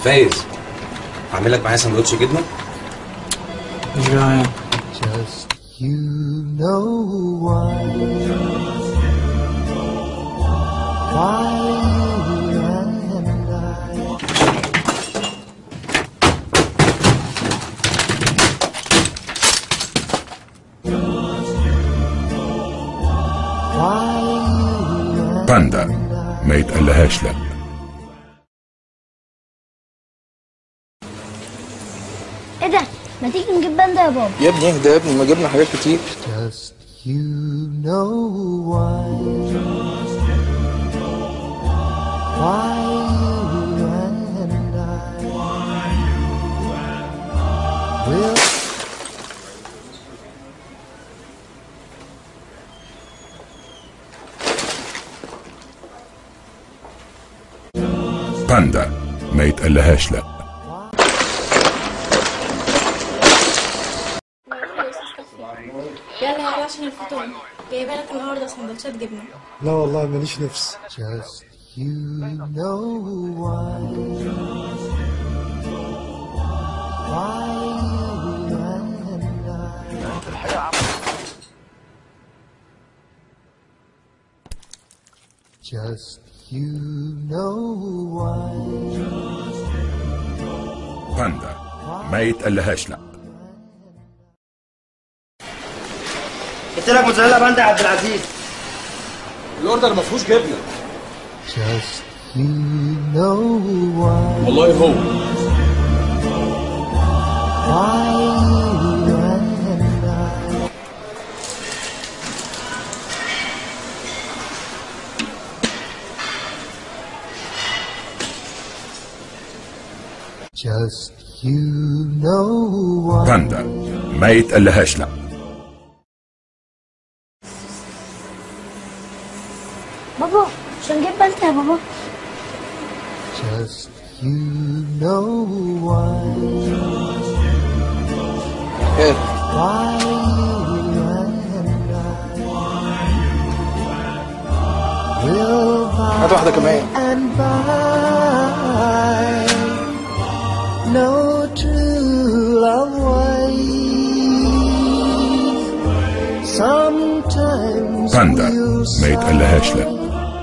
فايز اعمل لك معايا سندوتش جبنه مش جعان Just you know why. Why you and I. Why you and باندا ما يتقلهاش لا ايه ده ما تيجي نجيب باندا يا بابا يا ابني اهدى يا ابني ما جبنا حاجات كتير Just you know why. Why you and I will باندا ما يتقلهاش لا يلا يلا عشان الفطور جايبه لك النهارده سندوتشات جبنه لا والله ماليش نفس just you know why. Why you and I just you know why. باندا ما يتقلهاش لا قلت لك موتزاريلا باندا يا عبد العزيز الاوردر ما فيهوش جبنه Just you know why. والله هو Why you and I Just you know why. باندا ما يتقلهاش لا بابا مش هنجيب باندا يا بابا Just you know why. ايه Why you and I will هات واحده كمان and by no true love waits. Sometimes باندا we'll ما يتقلهاش لا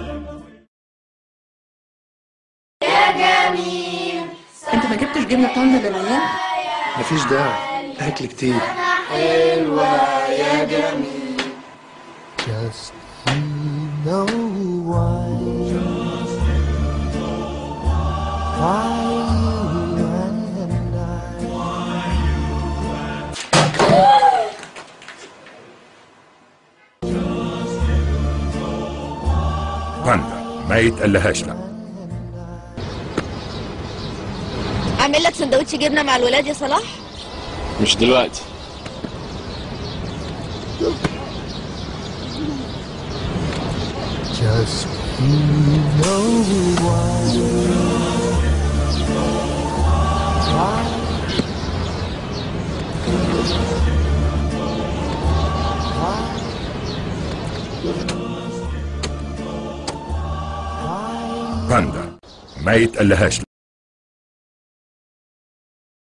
انت ما جبتش جبنه باندا للعيال مفيش داعي اكل كتير just you know why. Why you and I باندا ما يتقلهاش لا اعمل لك سندوتش جبنه مع الولاد يا صلاح مش دلوقتي just you know why. باندا ما يتقلهاش لا